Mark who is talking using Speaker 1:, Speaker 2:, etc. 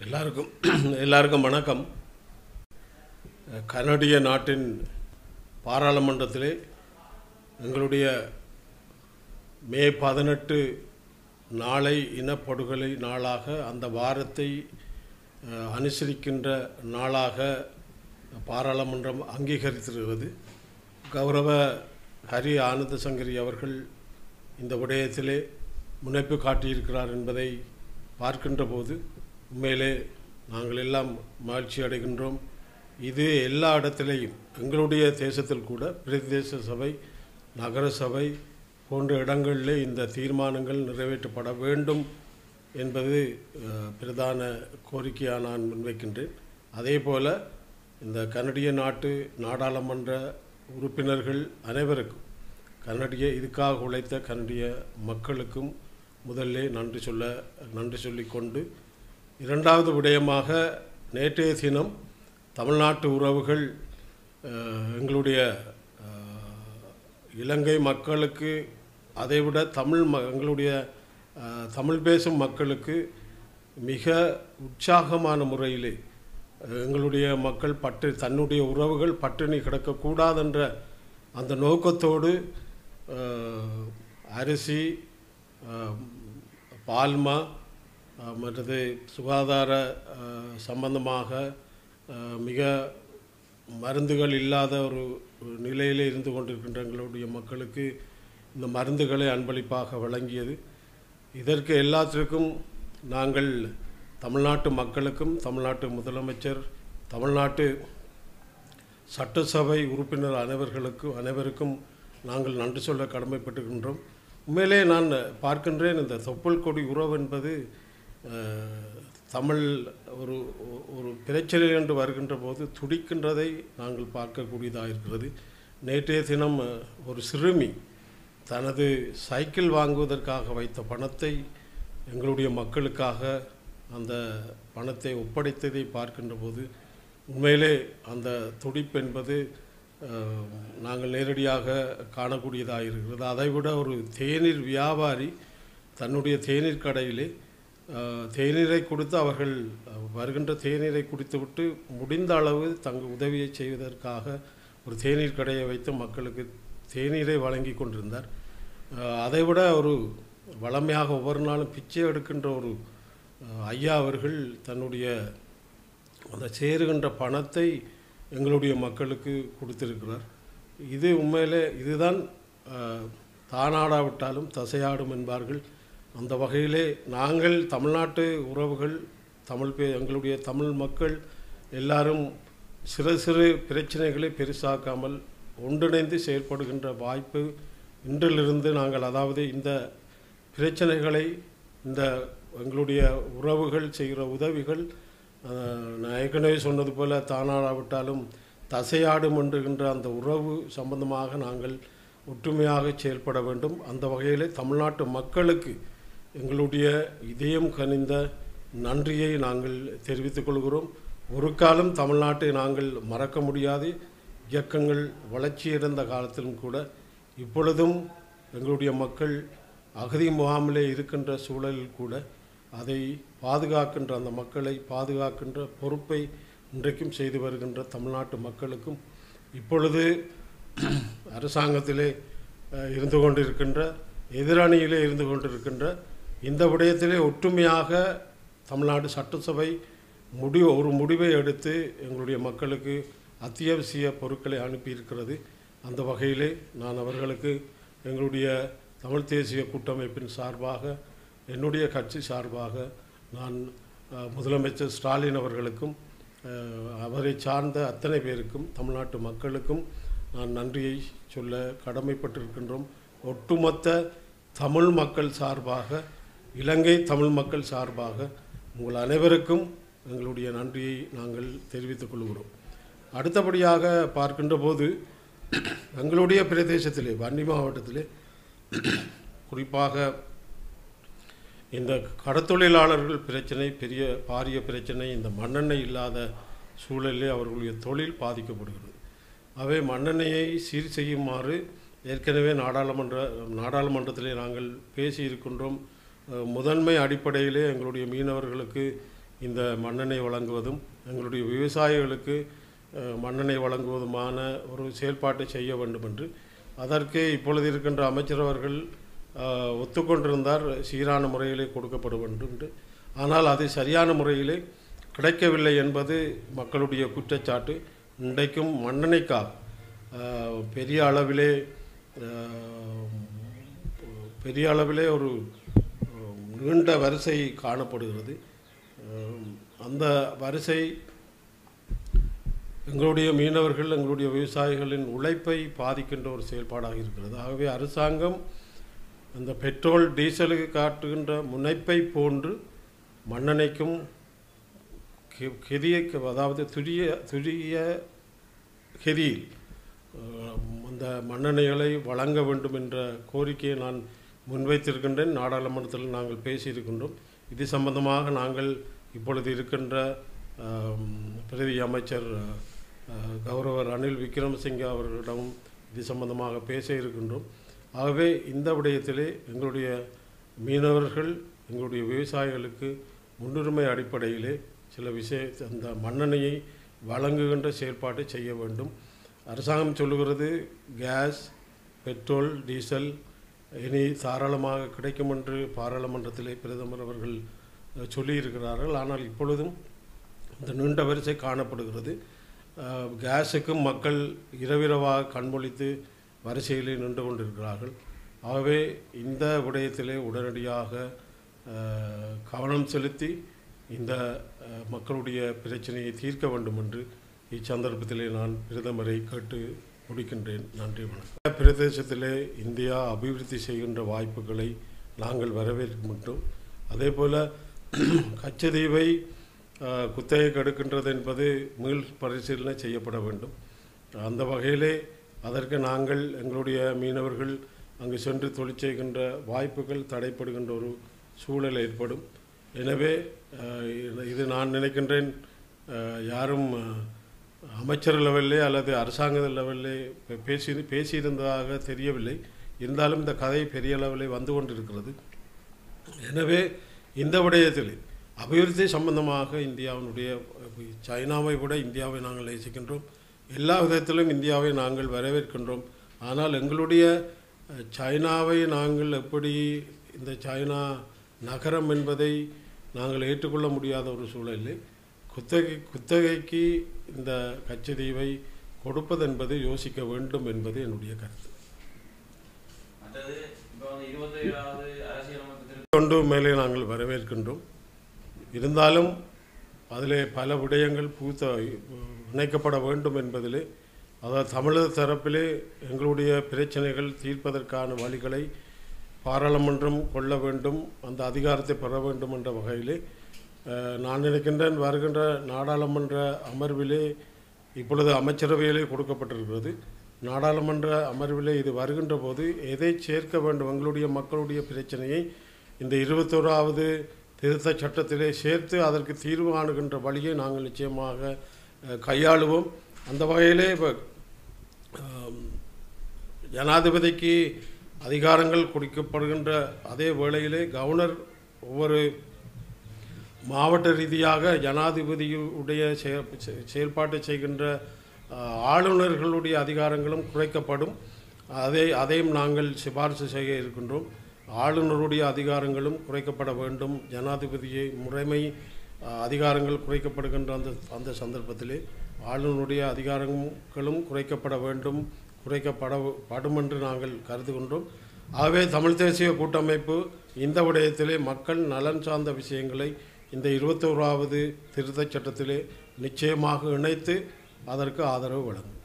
Speaker 1: எல்லாருக்கும் எல்லாருக்கும் வணக்கம் கனடிய நாட்டின் பாராளுமன்றத்திலே எங்களுடைய மே பதினெட்டு நாளை இனப்படுகொலை நாளாக அந்த வாரத்தை அஹ், அனுசரிக்கின்ற நாளாக பாராளுமன்றம் அங்கீகரித்திருக்கிறது கௌரவ ஹரி ஆனந்த சங்கரி அவர்கள் இந்த விடயத்திலே முனைப்பு காட்டியிருக்கிறார் என்பதை பார்க்கின்ற போது உண்மையிலே நாங்கள் எல்லாம் மகிழ்ச்சி அடைகின்றோம் இது எல்லா இடத்திலேயும் எங்களுடைய தேசத்தில் கூட பிரதேச சபை நகர சபை போன்ற இடங்களிலே இந்த தீர்மானங்கள் நிறைவேற்றப்பட வேண்டும் என்பது அஹ், பிரதான கோரிக்கையாக நான் முன்வைக்கின்றேன் அதே போல இந்த கனடிய நாட்டு நாடாளுமன்ற உறுப்பினர்கள் அனைவருக்கும் கனடிய இதுக்காக உழைத்த கனடிய மக்களுக்கும் முதல்ல நன்றி சொல்ல நன்றி சொல்லிக்கொண்டு இரண்டாவது விடயமாக நேற்றைய தினம் தமிழ்நாட்டு உறவுகள் அஹ், எங்களுடைய அஹ், இலங்கை மக்களுக்கு அதைவிட தமிழ் ம எங்களுடைய அஹ், தமிழ் பேசும் மக்களுக்கு மிக உற்சாகமான முறையிலே அஹ், எங்களுடைய மக்கள் பட்டு தன்னுடைய உறவுகள் பட்டினி கிடக்கக்கூடாதென்ற அந்த நோக்கத்தோடு அஹ், அரிசி அஹ், பால்மா அஹ், மற்றது சுகாதார அஹ், சம்பந்தமாக அஹ், மிக மருந்துகள் இல்லாத ஒரு ஒரு நிலையிலே இருந்து கொண்டிருக்கின்ற எங்களுடைய மக்களுக்கு இந்த மருந்துகளை அன்பளிப்பாக வழங்கியது இதற்கு எல்லாத்திற்கும் நாங்கள் தமிழ்நாட்டு மக்களுக்கும் தமிழ்நாட்டு முதலமைச்சர் தமிழ்நாட்டு சட்டசபை உறுப்பினர் அனைவர்களுக்கும் அனைவருக்கும் நாங்கள் நன்றி சொல்ல கடமைப்பட்டிருக்கின்றோம் உண்மையிலே நான் பார்க்கின்றேன் இந்த தொப்புள் கொடி உறவு என்பது அஹ், தமிழ் ஒரு ஒரு பிரச்சனை என்று வருகின்ற போது துடிக்கின்றதை நாங்கள் பார்க்கக்கூடியதாக இருக்கிறது நேற்றைய தினம் அஹ், ஒரு சிறுமி தனது சைக்கிள் வாங்குவதற்காக வைத்த பணத்தை எங்களுடைய மக்களுக்காக அந்த பணத்தை ஒப்படைத்ததை பார்க்கின்ற போது உண்மையிலே அந்த துடிப்பு என்பது அஹ், நாங்கள் நேரடியாக காணக்கூடியதாக இருக்கிறது அதைவிட ஒரு தேநீர் வியாபாரி தன்னுடைய தேநீர் கடையிலே அஹ், தேநீரை கொடுத்து அவர்கள் அஹ், வருகின்ற தேநீரை குடித்துவிட்டு முடிந்த அளவு தங்கள் உதவியை செய்வதற்காக ஒரு தேநீர் கடையை வைத்து மக்களுக்கு தேநீரை வழங்கி கொண்டிருந்தார் அஹ், அதைவிட ஒரு வளமையாக ஒவ்வொரு நாளும் பிச்சை எடுக்கின்ற ஒரு அஹ், ஐயா அவர்கள் தன்னுடைய அந்த சேருகின்ற பணத்தை எங்களுடைய மக்களுக்கு கொடுத்திருக்கிறார் இது உண்மையிலே இதுதான் அஹ், தானாடாவிட்டாலும் தசையாடும் என்பார்கள் அந்த வகையிலே நாங்கள் தமிழ்நாட்டு உறவுகள் தமிழ் பே எங்களுடைய தமிழ் மக்கள் எல்லாரும் சிறு சிறு பிரச்சனைகளை பெருசாக்காமல் ஒன்றிணைந்து செயல்படுகின்ற வாய்ப்பு இன்றிலிருந்து நாங்கள் அதாவது இந்த பிரச்சனைகளை இந்த எங்களுடைய உறவுகள் செய்கிற உதவிகள் அஹ், நான் ஏற்கனவே சொன்னது போல தானாடாவிட்டாலும் தசையாடும் என்றுகின்ற அந்த உறவு சம்பந்தமாக நாங்கள் ஒற்றுமையாக செயல்பட வேண்டும் அந்த வகையிலே தமிழ்நாட்டு மக்களுக்கு எங்களுடைய இதயம் கனிந்த நன்றியை நாங்கள் தெரிவித்துக் கொள்கிறோம் ஒரு காலம் தமிழ்நாட்டை நாங்கள் மறக்க முடியாது இயக்கங்கள் வளர்ச்சியடைந்த காலத்திலும் கூட இப்பொழுதும் எங்களுடைய மக்கள் அகதி முகாமிலே இருக்கின்ற சூழலில் கூட அதை பாதுகாக்கின்ற அந்த மக்களை பாதுகாக்கின்ற பொறுப்பை இன்றைக்கும் செய்து வருகின்ற தமிழ்நாட்டு மக்களுக்கும் இப்பொழுது அரசாங்கத்திலே அஹ், இருந்து கொண்டிருக்கின்ற எதிரணியிலே இருந்து கொண்டிருக்கின்ற இந்த விடயத்திலே ஒற்றுமையாக தமிழ்நாடு சட்டசபை முடிவு ஒரு முடிவை எடுத்து எங்களுடைய மக்களுக்கு அத்தியாவசிய பொருட்களை அனுப்பியிருக்கிறது அந்த வகையிலே நான் அவர்களுக்கு எங்களுடைய தமிழ் தேசிய கூட்டமைப்பின் சார்பாக என்னுடைய கட்சி சார்பாக நான் அஹ், முதலமைச்சர் ஸ்டாலின் அவர்களுக்கும் அஹ், அவரை சார்ந்த அத்தனை பேருக்கும் தமிழ்நாட்டு மக்களுக்கும் நான் நன்றியை சொல்ல கடமைப்பட்டிருக்கின்றோம் ஒட்டுமொத்த தமிழ் மக்கள் சார்பாக இலங்கை தமிழ் மக்கள் சார்பாக உங்கள் அனைவருக்கும் எங்களுடைய நன்றியை நாங்கள் தெரிவித்துக் கொள்கிறோம் அடுத்தபடியாக பார்க்கின்ற போது எங்களுடைய பிரதேசத்திலே வன்னி மாவட்டத்திலே குறிப்பாக இந்த கடத்தொழிலாளர்கள் பிரச்சனை பெரிய பாரிய பிரச்சனை இந்த மண்ணெண்ணெய் இல்லாத சூழலிலே அவர்களுடைய தொழில் பாதிக்கப்படுகிறது அவை மண்ணெண்ணெயை சீர் செய்யுமாறு ஏற்கனவே நாடாளுமன்ற நாடாளுமன்றத்திலே நாங்கள் பேசி இருக்கின்றோம் அஹ், முதன்மை அடிப்படையிலே எங்களுடைய மீனவர்களுக்கு இந்த மண்ணெண்ணெய் வழங்குவதும் எங்களுடைய விவசாயிகளுக்கு அஹ், மண்ணெண்ணெய் வழங்குவதுமான ஒரு செயல்பாட்டை செய்ய வேண்டும் என்று அதற்கு இப்பொழுது இருக்கின்ற அமைச்சர் அவர்கள் அஹ், ஒத்துக்கொண்டிருந்தார் சீரான முறையிலே கொடுக்கப்பட வேண்டும் என்று ஆனால் அது சரியான முறையிலே கிடைக்கவில்லை என்பது மக்களுடைய குற்றச்சாட்டு இன்றைக்கும் மண்ணெண்ணெய்க்காக அஹ், பெரிய அளவிலே அஹ், பெரிய அளவிலே ஒரு அஹ், நீண்ட வரிசை காணப்படுகிறது அஹ், அந்த வரிசை எங்களுடைய மீனவர்கள் எங்களுடைய விவசாயிகளின் உழைப்பை பாதிக்கின்ற ஒரு செயல்பாடாக இருக்கிறது ஆகவே அரசாங்கம் அந்த பெட்ரோல் டீசலுக்கு காட்டுகின்ற முனைப்பை போன்று மண்ணெண்ணெய்க்கும் கெ- கெதிய அதாவது துரிய துரிய கெதியில் அஹ், அந்த மண்ணெண்ணெய்களை வழங்க வேண்டும் என்ற கோரிக்கையை நான் முன்வைத்திருக்கின்றேன் நாடாளுமன்றத்தில் நாங்கள் பேசியிருக்கின்றோம் இது சம்பந்தமாக நாங்கள் இப்பொழுது இருக்கின்ற ஆம், பிரதி அமைச்சர் அஹ், கௌரவர் ரணில் விக்ரமசிங்கே அவர்களிடம் இது சம்பந்தமாக பேச இருக்கின்றோம் ஆகவே இந்த விடயத்திலே எங்களுடைய மீனவர்கள் எங்களுடைய விவசாயிகளுக்கு முன்னுரிமை அடிப்படையிலே சில விஷய அந்த மண்ணெண்ணெயை வழங்குகின்ற செயல்பாட்டை செய்ய வேண்டும் அரசாங்கம் சொல்லுகிறது கேஸ் பெட்ரோல் டீசல் இனி தாராளமாக கிடைக்கும் என்று பாராளுமன்றத்திலே பிரதமர் அவர்கள் அஹ், சொல்லியிருக்கிறார்கள் ஆனால் இப்பொழுதும் இந்த நீண்ட வரிசை காணப்படுகிறது அஹ், கேஸுக்கும் மக்கள் இரவிரவாக கண்மொழித்து வரிசையிலே நின்று கொண்டிருக்கிறார்கள் ஆகவே இந்த விடயத்திலே உடனடியாக அஹ், கவனம் செலுத்தி இந்த அஹ், மக்களுடைய பிரச்சனையை தீர்க்க வேண்டும் என்று இச்சந்தர்ப்பத்திலே நான் பிரதமரை கேட்டு முடிக்கின்றேன் நன்றி வணக்கம் பிரதேசத்திலே இந்தியா அபிவிருத்தி செய்கின்ற வாய்ப்புகளை நாங்கள் வரவேற்கின்றோம் அதே போல் கச்சதீவை அஹ், குத்தகைக்கு எடுக்கின்றது என்பது மீள் பரிசீலனை செய்யப்பட வேண்டும் அந்த வகையிலே அதற்கு நாங்கள் எங்களுடைய மீனவர்கள் அங்கு சென்று தொழில் செய்கின்ற வாய்ப்புகள் தடைப்படுகின்ற ஒரு சூழல் ஏற்படும் எனவே அஹ், இது- இது நான் நினைக்கின்றேன் அஹ், யாரும் அஹ், அமைச்சர் லெவலிலே அல்லது அரசாங்க லெவலிலே பே- பேசி பேசியிருந்ததாக தெரியவில்லை இருந்தாலும் இந்த கதை பெரிய அளவிலே வந்து கொண்டிருக்கிறது எனவே இந்த விடயத்தில் அபிவிருத்தி சம்பந்தமாக இந்தியாவினுடைய அஹ், சைனாவை விட இந்தியாவை நாங்கள் நேசிக்கின்றோம் எல்லா விதத்திலும் இந்தியாவை நாங்கள் வரவேற்கின்றோம் ஆனால் எங்களுடைய அஹ், சைனாவை நாங்கள் எப்படி இந்த சைனா நகரம் என்பதை நாங்கள் ஏற்றுக்கொள்ள முடியாத ஒரு சூழலில் குத்தகை குத்தகைக்கு இந்த கச்சதீவை கொடுப்பது என்பது யோசிக்க வேண்டும் என்பது என்னுடைய கருத்து
Speaker 2: மற்றது இப்போ வந்து இருபத்தி ஏழாவது அரசியலமைப்பு திருத்த
Speaker 1: கொண்டு மேலே நாங்கள் வரவேற்கின்றோம் இருந்தாலும் அதிலே பல விடயங்கள் பூத்த இணைக்கப்பட வேண்டும் என்பதிலே அதாவது தமிழக தரப்பிலே எங்களுடைய பிரச்சனைகள் தீர்ப்பதற்கான வழிகளை பாராளுமன்றம் கொள்ள வேண்டும் அந்த அதிகாரத்தை பெற வேண்டும் என்ற வகையிலே அஹ், நான் நினைக்கின்றேன் வருகின்ற நாடாளுமன்ற அமர்விலே இப்பொழுது அமைச்சரவையிலே கொடுக்கப்பட்டிருக்கிறது நாடாளுமன்ற அமர்விலே இது வருகின்ற போது எதை சேர்க்க வேண்டும் எங்களுடைய மக்களுடைய பிரச்சனையை இந்த இருபத்தோராவது திருத்த சட்டத்திலே சேர்த்து அதற்கு தீர்வு காணுகின்ற வழியை நாங்கள் நிச்சயமாக அஹ், கையாளுவோம் அந்த வகையிலே இப்போ ஆம், ஜனாதிபதிக்கு அதிகாரங்கள் கொடுக்கப்படுகின்ற அதே வேளையிலே கவர்னர் ஒவ்வொரு மாவட்ட ரீதியாக ஜனாதிபதியுடைய செய- செ- செயல்பாட்டை செய்கின்ற ஆஹ், ஆளுநர்களுடைய அதிகாரங்களும் குறைக்கப்படும் அதை அதையும் நாங்கள் சிபாரிசு செய்ய இருக்கின்றோம் ஆளுநருடைய அதிகாரங்களும் குறைக்கப்பட வேண்டும் ஜனாதிபதியை முறைமை ஆஹ், அதிகாரங்கள் குறைக்கப்படுகின்ற அந்த அந்த சந்தர்ப்பத்திலே ஆளுநருடைய அதிகாரங்களும் குறைக்கப்பட வேண்டும் குறைக்கப்பட படும் என்று நாங்கள் கருதுகின்றோம் ஆகவே தமிழ் தேசிய கூட்டமைப்பு இந்த விடயத்திலே மக்கள் நலன் சார்ந்த விஷயங்களை இந்த இருபத்தோராவது திருத்தச் சட்டத்திலே நிச்சயமாக இணைத்து அதற்கு ஆதரவு வழங்கும்